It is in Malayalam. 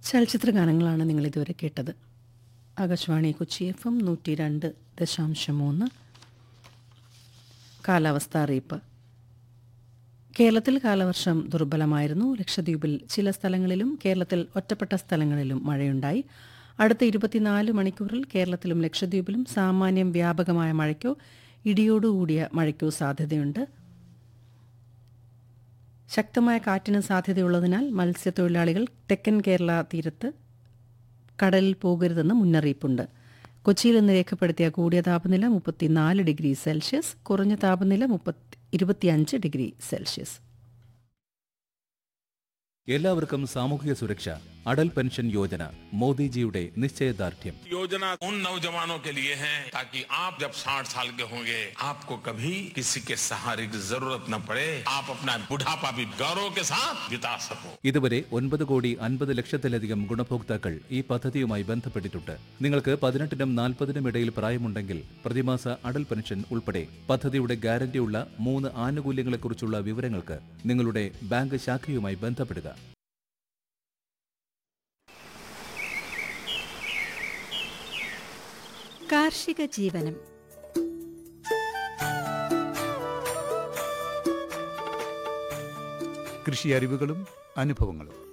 ചലച്ചിത്ര ഗാനങ്ങളാണ് നിങ്ങൾ ഇതുവരെ കേട്ടത് ആകാശവാണി കൊച്ചി എഫ് എം നൂറ്റി രണ്ട് ദശാംശം മൂന്ന് കാലാവസ്ഥ അറിയിപ്പ് കേരളത്തിൽ കാലവർഷം ദുർബലമായിരുന്നു ലക്ഷദ്വീപിൽ ചില സ്ഥലങ്ങളിലും കേരളത്തിൽ ഒറ്റപ്പെട്ട സ്ഥലങ്ങളിലും മഴയുണ്ടായി അടുത്ത ഇരുപത്തിനാല് മണിക്കൂറിൽ കേരളത്തിലും ലക്ഷദ്വീപിലും സാമാന്യം വ്യാപകമായ മഴയ്ക്കോ ഇടിയോടുകൂടിയ മഴയ്ക്കോ സാധ്യതയുണ്ട് ശക്തമായ കാറ്റിന് സാധ്യതയുള്ളതിനാൽ മത്സ്യത്തൊഴിലാളികൾ തെക്കൻ കേരള തീരത്ത് കടലിൽ പോകരുതെന്ന് മുന്നറിയിപ്പുണ്ട് കൊച്ചിയിൽ ഇന്ന് രേഖപ്പെടുത്തിയ കൂടിയ താപനില മുപ്പത്തിനാല് ഡിഗ്രി സെൽഷ്യസ് കുറഞ്ഞ താപനില മുപ്പത്തി ഇരുപത്തിയഞ്ച് ഡിഗ്രി സെൽഷ്യസ് എല്ലാവർക്കും സാമൂഹിക സുരക്ഷ അടൽ പെൻഷൻ യോജന മോദിജിയുടെ നിശ്ചയദാർഢ്യം योजना उन नौजवानों के लिए है ताकि आप जब 60 साल के होंगे आपको कभी किसी के सहारे की जरूरत न पड़े आप अपना बुढ़ापा भी गौरव के साथ बिता सको ഇതുവരെ ഒൻപത് കോടി അൻപത് ലക്ഷത്തിലധികം ഗുണഭോക്താക്കൾ ഈ പദ്ധതിയുമായി ബന്ധപ്പെട്ടിട്ടുണ്ട് നിങ്ങൾക്ക് പതിനെട്ടിനും നാൽപ്പതിനും ഇടയിൽ പ്രായമുണ്ടെങ്കിൽ പ്രതിമാസ അടൽ പെൻഷൻ ഉൾപ്പെടെ പദ്ധതിയുടെ ഗ്യാരണ്ടിയുള്ള മൂന്ന് ആനുകൂല്യങ്ങളെക്കുറിച്ചുള്ള വിവരങ്ങൾക്ക് നിങ്ങളുടെ ബാങ്ക് ശാഖയുമായി ബന്ധപ്പെടുക കാർഷിക ജീവനം കൃഷി അറിവുകളും അനുഭവങ്ങളും